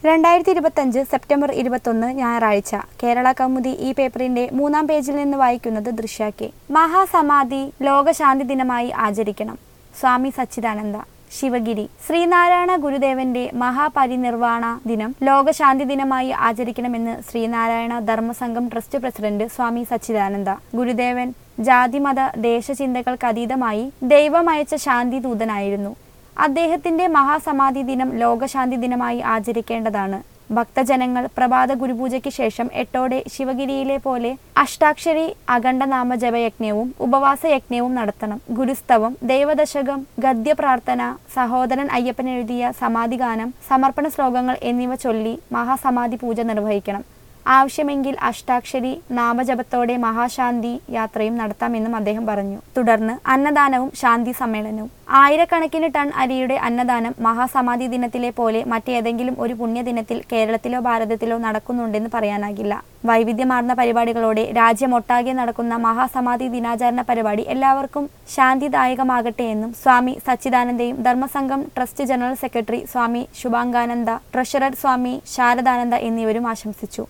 രണ്ടായിരത്തി ഇരുപത്തഞ്ച് സെപ്റ്റംബർ ഇരുപത്തൊന്ന് ഞായറാഴ്ച കേരള കൗമുദി ഈ പേപ്പറിന്റെ മൂന്നാം പേജിൽ നിന്ന് വായിക്കുന്നത് ദൃശ്യ കെ മഹാസമാധി ലോകശാന്തി ദിനമായി ആചരിക്കണം സ്വാമി സച്ചിദാനന്ദ ശിവഗിരി ശ്രീനാരായണ ഗുരുദേവന്റെ മഹാപരിനിർവാണ ദിനം ലോകശാന്തി ദിനമായി ആചരിക്കണമെന്ന് ശ്രീനാരായണ ധർമ്മസംഘം ട്രസ്റ്റ് പ്രസിഡന്റ് സ്വാമി സച്ചിദാനന്ദ ഗുരുദേവൻ ജാതിമത ദേശചിന്തകൾക്ക് അതീതമായി ദൈവമയച്ച ശാന്തി ദൂതനായിരുന്നു അദ്ദേഹത്തിന്റെ മഹാസമാധി ദിനം ലോകശാന്തി ദിനമായി ആചരിക്കേണ്ടതാണ് ഭക്തജനങ്ങൾ പ്രഭാത ഗുരുപൂജയ്ക്ക് ശേഷം എട്ടോടെ ശിവഗിരിയിലെ പോലെ അഷ്ടാക്ഷരി അഖണ്ഡനാമ ജപയജ്ഞവും ഉപവാസ യജ്ഞവും നടത്തണം ഗുരുസ്തവം ദൈവദശകം ഗദ്യപ്രാർത്ഥന സഹോദരൻ അയ്യപ്പൻ എഴുതിയ സമാധിഗാനം സമർപ്പണ ശ്ലോകങ്ങൾ എന്നിവ ചൊല്ലി മഹാസമാധി പൂജ നിർവഹിക്കണം ആവശ്യമെങ്കിൽ അഷ്ടാക്ഷരി നാമജപത്തോടെ മഹാശാന്തി യാത്രയും നടത്താമെന്നും അദ്ദേഹം പറഞ്ഞു തുടർന്ന് അന്നദാനവും ശാന്തി സമ്മേളനവും ആയിരക്കണക്കിന് ടൺ അരിയുടെ അന്നദാനം മഹാസമാധി ദിനത്തിലെ പോലെ മറ്റേതെങ്കിലും ഒരു പുണ്യദിനത്തിൽ കേരളത്തിലോ ഭാരതത്തിലോ നടക്കുന്നുണ്ടെന്ന് പറയാനാകില്ല വൈവിധ്യമാർന്ന പരിപാടികളോടെ രാജ്യമൊട്ടാകെ നടക്കുന്ന മഹാസമാധി ദിനാചരണ പരിപാടി എല്ലാവർക്കും ശാന്തിദായകമാകട്ടെ എന്നും സ്വാമി സച്ചിദാനന്ദയും Dharmasangham trust general secretary Swami Shubhangananda treasurer Swami Sharadananda എന്നിവരും ആശംസിച്ചു